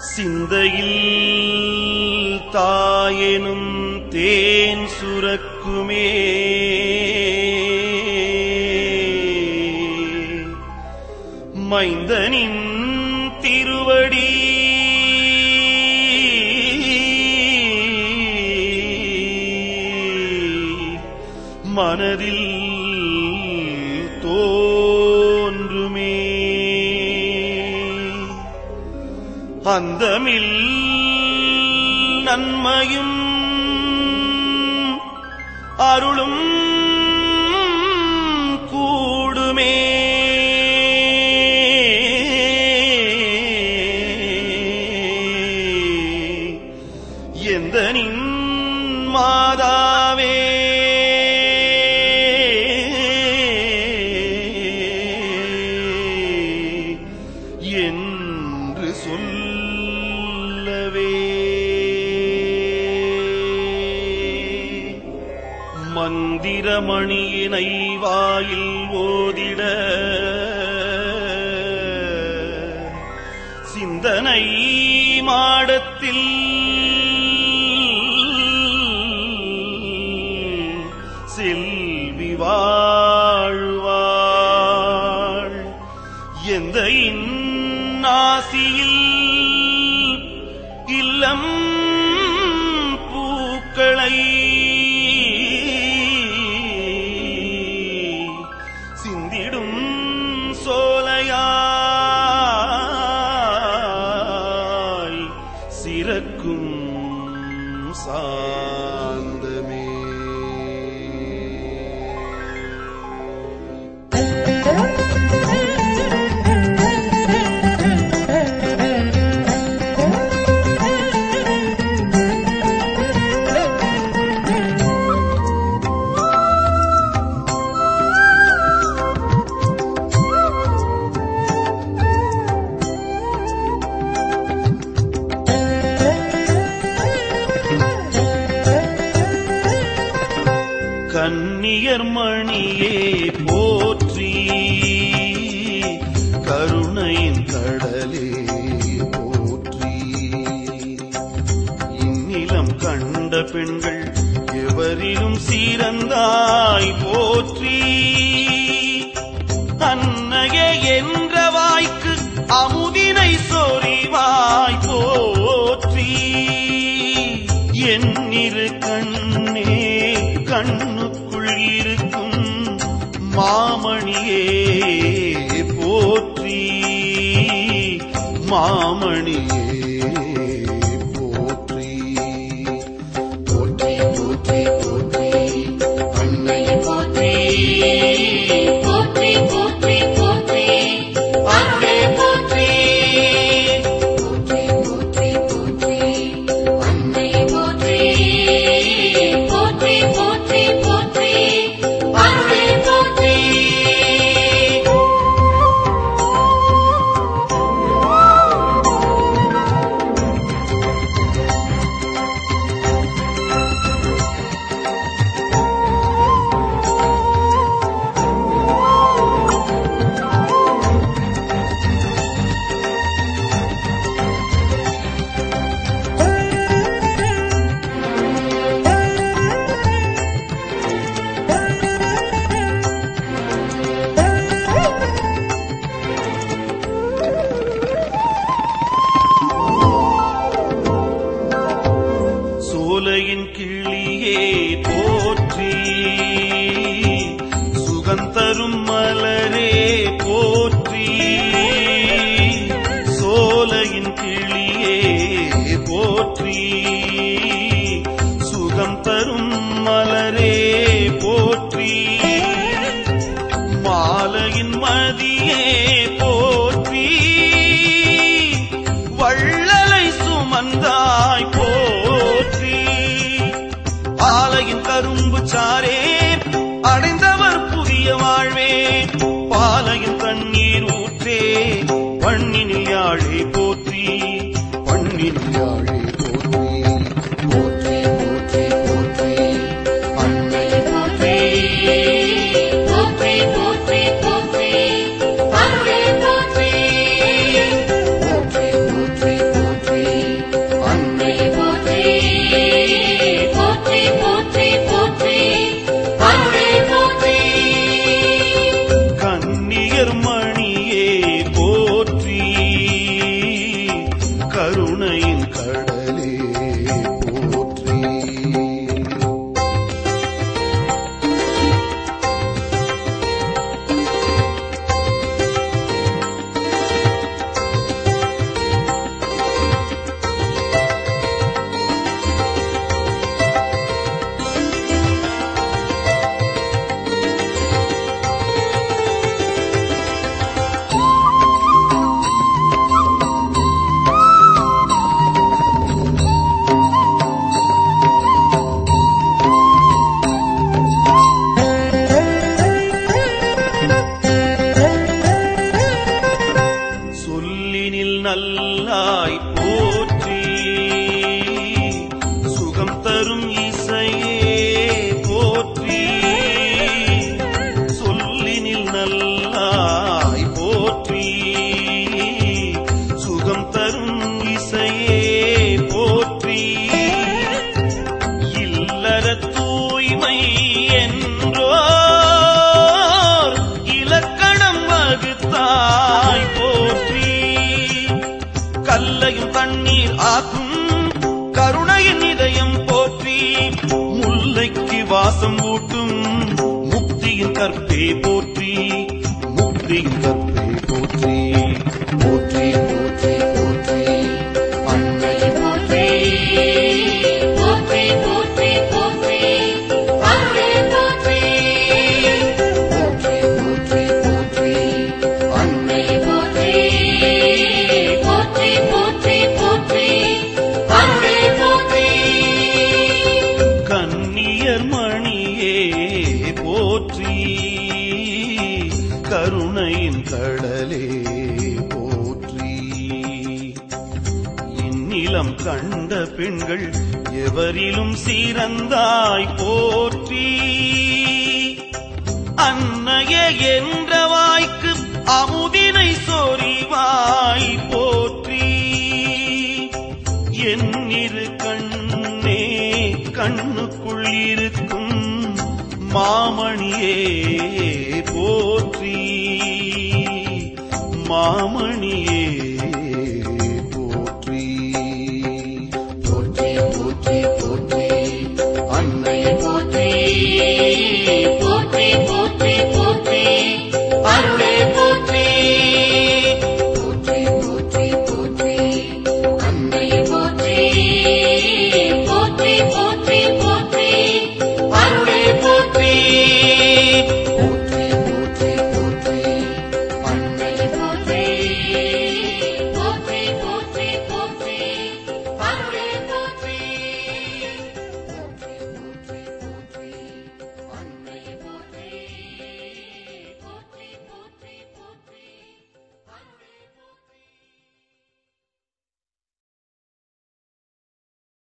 சிந்தையில் தாயெனும் தேன் சுரக்குமே மைந்தனின் திருவடி மனதில் தோன்றுமே அந்தமில் நன்மையும் அருளும் கூடுமே எந்தனின் மாதாவே என்று சொல்லவே மந்திரமணியினை வாயில் ஓதிட சிந்தனை மாடத்தில் செல்வி வாழ்வாள் எந்த இன்னாசியில் இல்லம் பூக்களை சிந்திடும் சோலையாய் சிறக்கும் சாந்தமே கன்னியர் மணியே போற்றி கருணையின் கடலே போற்றி இந்நிலம் கண்ட பெண்கள் எவரிலும் சீரந்தாய் போற்றி அன்னையே என்ற வாய்க்கு அமுதினை சொறிவாய் போற்றி என்னிரு கண்ணே கண்ணுக்குள் இருக்கும் மாமணியே போற்றி மாமணியே போற்றி போற்றி போற்றி போற்றி அன்னையை போற்றி போற்றி போற்றி போற்றி அருளே போற்றி போற்றி போற்றி போற்றி அன்னையை போற்றி போற்றி போற்றி போற்றி அருளே போற்றி சோலையின் கிளியே போற்றி சுகந்தரும் மலரே போற்றி சோலையின் கிளியே போற்றி சுகம் தரும் மலரே போற்றி மாலையின் மதியே போற்றி வள்ளலை சுமந்தாய் போற்றி ஆலையின் கரும்பு சாரே அடைந்தவர் புதிய வாழ்வே பாலையின் தண்ணீர் ஊற்றே பண்ணினில் யாழே போற்றி பண்ணினில் யாழே போற்றி போற்றி போற்றி போற்றி அன்னையை போற்றி போற்றி போற்றி போற்றி அருளே போற்றி போற்றி போற்றி போற்றி கன்னியர் மணியே போற்றி கருணையின் கடலே போற்றி சொல்லினில் நல்லாய் போற்றி சுகம் தரும் இசையே போற்றி சொல்லினில் நல்லாய் போற்றி சுகம் தரும் இசையே போற்றி இல்லற தூய்மை என்றோர் இலக்கணம் வகுத்தாய் போற்றி கல்லையும் தண்ணீர் ஆக்கும் கருணையின் இதயம் போற்றி முல்லைக்கு வாசம் ஊட்டும் முக்தியின் கற்பே போற்றி முக்தியின் கற்பே போற்றி போற்றி போற்றி போற்றி அன்னையை போற்றி போற்றி போற்றி போற்றி அன்னை போற்றி போற்றி போற்றி போற்றி அன்னை போற்றி போற்றி போற்றி போற்றி அன்னை போற்றி கன்னியர் மணியே போற்றி கருணையின் கடலே போற்றி இந்நிலம் கண்ட பெண்கள் எவரிலும் சிறந்தாய் போற்றி அன்னையே என்ற வாய்க்கு அமுதினை சொறிவாய் போற்றி என்னிரு கண்ணே கண்ணுக்குள் இருக்கும் மாமணியே போற்றி மாமணியே